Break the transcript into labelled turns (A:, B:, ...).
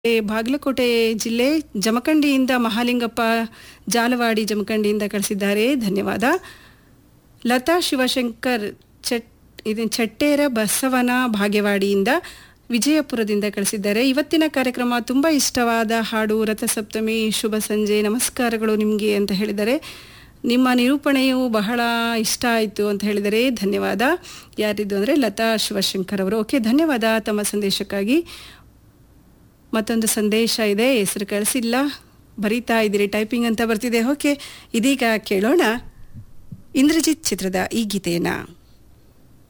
A: ಏ, ಬಾಗಲಕೋಟೆ ಜಿಲ್ಲೆ ಜಮಖಂಡಿಯಿಂದ ಮಹಾಲಿಂಗಪ್ಪ ಜಾಲವಾಡಿ ಜಮಖಂಡಿಯಿಂದ ಕಳಿಸಿದ್ದಾರೆ ಧನ್ಯವಾದ ಲತಾ ಶಿವಶಂಕರ್ ಚಟ್ ಇದು ಚಟ್ಟೇರ ಬಸವನ ಭಾಗ್ಯವಾಡಿಯಿಂದ ವಿಜಯಪುರದಿಂದ ಕಳಿಸಿದ್ದಾರೆ ಇವತ್ತಿನ ಕಾರ್ಯಕ್ರಮ ತುಂಬ ಇಷ್ಟವಾದ ಹಾಡು ರಥಸಪ್ತಮಿ ಶುಭ ಸಂಜೆ ನಮಸ್ಕಾರಗಳು ನಿಮಗೆ ಅಂತ ಹೇಳಿದ್ದಾರೆ ನಿಮ್ಮ ನಿರೂಪಣೆಯು ಬಹಳ ಇಷ್ಟ ಆಯಿತು ಅಂತ ಹೇಳಿದರೆ ಧನ್ಯವಾದ ಯಾರಿದ್ದು ಅಂದರೆ ಲತಾ ಶಿವಶಂಕರ್ ಅವರು ಓಕೆ ಧನ್ಯವಾದ ತಮ್ಮ ಸಂದೇಶಕ್ಕಾಗಿ ಮತ್ತೊಂದು ಸಂದೇಶ ಇದೆ ಹೆಸರು ಕಳಿಸಿಲ್ಲ ಬರೀತಾ ಇದ್ದೀರಿ ಟೈಪಿಂಗ್ ಅಂತ ಬರ್ತಿದೆ ಓಕೆ ಇದೀಗ ಕೇಳೋಣ ಇಂದ್ರಜಿತ್ ಚಿತ್ರದ ಈ ಗೀತೆಯನ್ನು